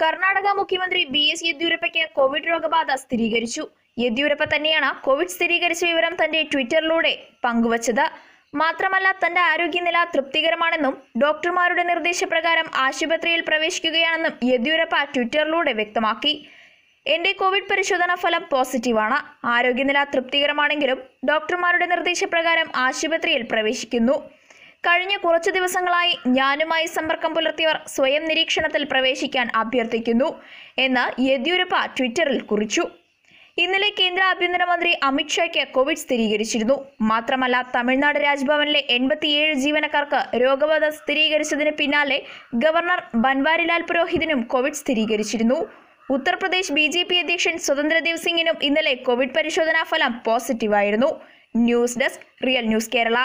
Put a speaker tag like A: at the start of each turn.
A: കർണാടക മുഖ്യമന്ത്രി B S യെദ്യൂരപ്പയ്ക്ക് Covid രോഗബാധ സ്ഥിരീകരിച്ചു യെദ്യൂരപ്പ തന്നെയാണ് കോവിഡ് സ്ഥിരീകരിച്ച വിവരം തന്റെ ട്വിറ്ററിലൂടെ പങ്കുവച്ചത് മാത്രമല്ല തന്റെ ആരോഗ്യനില തൃപ്തികരമാണെന്നും ഡോക്ടർമാരുടെ നിർദ്ദേശപ്രകാരം ആശുപത്രിയിൽ പ്രവേശിക്കുകയാണെന്നും യെദ്യൂരപ്പ ട്വിറ്ററിലൂടെ വ്യക്തമാക്കി എന്റെ കോവിഡ് പരിശോധനാ ഫലം പോസിറ്റീവാണ് ആരോഗ്യനില തൃപ്തികരമാണെങ്കിലും ഡോക്ടർമാരുടെ നിർദ്ദേശപ്രകാരം ആശുപത്രിയിൽ പ്രവേശിക്കുന്നു കഴിഞ്ഞ കുറച്ചു ദിവസങ്ങളായി ഞാനുമായി സമ്പർക്കം പുലർത്തിയവർ സ്വയം നിരീക്ഷണത്തിൽ പ്രവേശിക്കാൻ അഭ്യർത്ഥിക്കുന്നു എന്ന് യെദ്യൂരപ്പ ട്വിറ്ററിൽ കുറിച്ചു ഇന്നലെ കേന്ദ്ര ആഭ്യന്തരമന്ത്രി അമിത്ഷായ്ക്ക് കോവിഡ് സ്ഥിരീകരിച്ചിരുന്നു മാത്രമല്ല തമിഴ്നാട് രാജ്ഭവനിലെ എൺപത്തിയേഴ് ജീവനക്കാർക്ക് രോഗബാധ സ്ഥിരീകരിച്ചതിന് പിന്നാലെ ഗവർണർ ബൻവാരിലാൽ പുരോഹിതിനും കോവിഡ് സ്ഥിരീകരിച്ചിരുന്നു ഉത്തർപ്രദേശ് ബി ജെ പി അധ്യക്ഷൻ സ്വതന്ത്രദേവ് സിംഗിനും ഇന്നലെ കോവിഡ് പരിശോധനാ ഫലം പോസിറ്റീവായിരുന്നു news desk real news Kerala